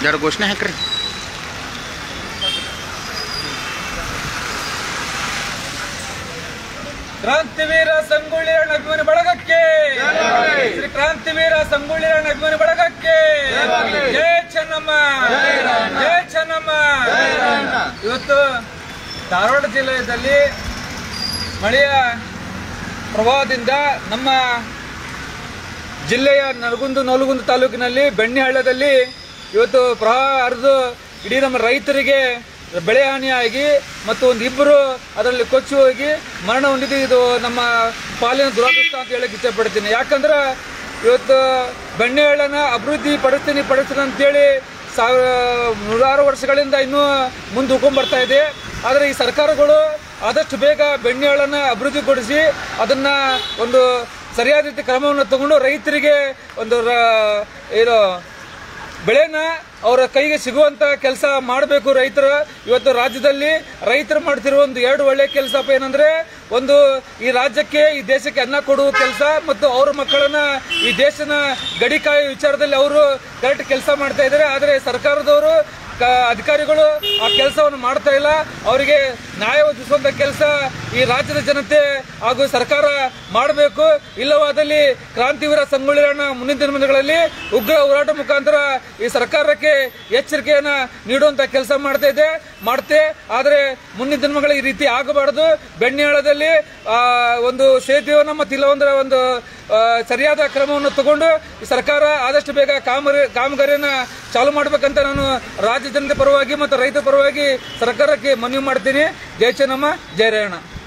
ಜರ ಘೋಷಣೆ ಹಾಕ್ರಿ ಕ್ರಾಂತಿವೀರ ಸಂಗೊಳ್ಳಿ ಅಭಿಮಾನಿ ಬಳಗಕ್ಕೆ ಶ್ರೀ ಕ್ರಾಂತಿವೀರ ಸಂಗೊಳ್ಳಿ ಅಭಿಮಾನಿ ಬಳಗಕ್ಕೆ ಜಯ ಚೆನ್ನಮ್ಮ ಜಯ ಚೆನ್ನಮ್ಮ ಇವತ್ತು ಧಾರವಾಡ ಜಿಲ್ಲೆಯಲ್ಲಿ ಮಳೆಯ ಪ್ರವಾಹದಿಂದ ನಮ್ಮ ಜಿಲ್ಲೆಯ ನರಗುಂದ ನಲಗುಂದ ತಾಲೂಕಿನಲ್ಲಿ ಬೆಣ್ಣಿಹಳ್ಳದಲ್ಲಿ ಇವತ್ತು ಪ್ರವಾಹ ಹರಿದು ಇಡೀ ನಮ್ಮ ರೈತರಿಗೆ ಬೆಳೆ ಹಾನಿಯಾಗಿ ಮತ್ತು ಒಂದು ಇಬ್ಬರು ಅದರಲ್ಲಿ ಕೊಚ್ಚಿ ಹೋಗಿ ಮರಣ ಹೊಂದಿದ್ದು ಇದು ನಮ್ಮ ಪಾಲಿನ ದುರಾದೃಷ್ಟ ಅಂತ ಹೇಳಕ್ ಇಷ್ಟಪಡ್ತೀನಿ ಯಾಕಂದ್ರೆ ಇವತ್ತು ಬೆಣ್ಣೆಹಳ್ಳನ ಅಭಿವೃದ್ಧಿ ಪಡಿಸ್ತೀನಿ ಪಡಿಸ್ತೀನಿ ಅಂತೇಳಿ ಸಾವಿರ ನೂರಾರು ವರ್ಷಗಳಿಂದ ಇನ್ನೂ ಮುಂದೆ ಹುಡ್ಕೊಂಡ್ ಬರ್ತಾ ಇದೆ ಆದರೆ ಈ ಸರ್ಕಾರಗಳು ಆದಷ್ಟು ಬೇಗ ಬೆಣ್ಣೆಹಳ್ಳನ್ನ ಅಭಿವೃದ್ಧಿಗೊಳಿಸಿ ಅದನ್ನ ಒಂದು ಸರಿಯಾದ ರೀತಿ ಕ್ರಮವನ್ನು ತಗೊಂಡು ರೈತರಿಗೆ ಒಂದು ರ- ಏನು ಬೆಳೆನ ಅವರ ಕೈಗೆ ಸಿಗುವಂತ ಕೆಲಸ ಮಾಡಬೇಕು ರೈತರು ಇವತ್ತು ರಾಜ್ಯದಲ್ಲಿ ರೈತರು ಮಾಡ್ತಿರೋ ಒಂದು ಎರಡು ಒಳ್ಳೆ ಕೆಲಸಪ್ಪ ಏನಂದ್ರೆ ಒಂದು ಈ ರಾಜ್ಯಕ್ಕೆ ಈ ದೇಶಕ್ಕೆ ಅನ್ನ ಕೊಡುವ ಕೆಲಸ ಮತ್ತು ಅವ್ರ ಮಕ್ಕಳನ್ನ ಈ ದೇಶನ ಗಡಿ ಕಾಯುವ ವಿಚಾರದಲ್ಲಿ ಅವರು ಕರೆಕ್ಟ್ ಕೆಲಸ ಮಾಡ್ತಾ ಇದ್ದಾರೆ ಆದರೆ ಸರ್ಕಾರದವರು ಕ- ಅಧಿಕಾರಿಗಳು ಆ ಕೆಲಸವನ್ನು ಮಾಡ್ತಾ ಇಲ್ಲ ಅವರಿಗೆ ನ್ಯಾಯ ಒದಗಿಸುವಂತ ಕೆಲಸ ಈ ರಾಜ್ಯದ ಜನತೆ ಹಾಗೂ ಸರ್ಕಾರ ಮಾಡಬೇಕು ಇಲ್ಲವಾದಲ್ಲಿ ಕ್ರಾಂತಿವೀರ ಸಂಗೊಳ್ಳಿರಣ್ಣ ಮುಂದಿನ ದಿನಗಳಲ್ಲಿ ಉಗ್ರ ಹೋರಾಟ ಮುಖಾಂತರ ಈ ಸರ್ಕಾರಕ್ಕೆ ಎಚ್ಚರಿಕೆಯನ್ನ ನೀಡುವಂತ ಕೆಲಸ ಮಾಡ್ತಾ ಇದೆ ಮಾಡ್ತೆ ಆದರೆ ಮುಂದಿನ ದಿನಗಳಲ್ಲಿ ಈ ರೀತಿ ಆಗಬಾರದು ಬೆಣ್ಣಿಯಾಳದಲ್ಲಿ ಆ, ಒಂದು ಸೇತುವೆಯನ್ನ ಮತ್ತು ಇಲ್ಲವಂದ್ರೆ ಒಂದು ಆ, ಸರಿಯಾದ ಕ್ರಮವನ್ನು ತಗೊಂಡು ಈ ಸರ್ಕಾರ ಆದಷ್ಟು ಬೇಗ ಕಾಮಗಾರಿ ಕಾಮಗಾರಿಯನ್ನ ಚಾಲು ಮಾಡಬೇಕಂತ ನಾನು ರಾಜ್ಯ ಜನತೆ ಪರವಾಗಿ ಮತ್ತು ರೈತರ ಪರವಾಗಿ ಸರ್ಕಾರಕ್ಕೆ ಮನವಿ ಮಾಡ್ತೀನಿ ಜಯ ಚೆನ್ನಮ್ಮ ಜಯ ರೇವಣ್ಣ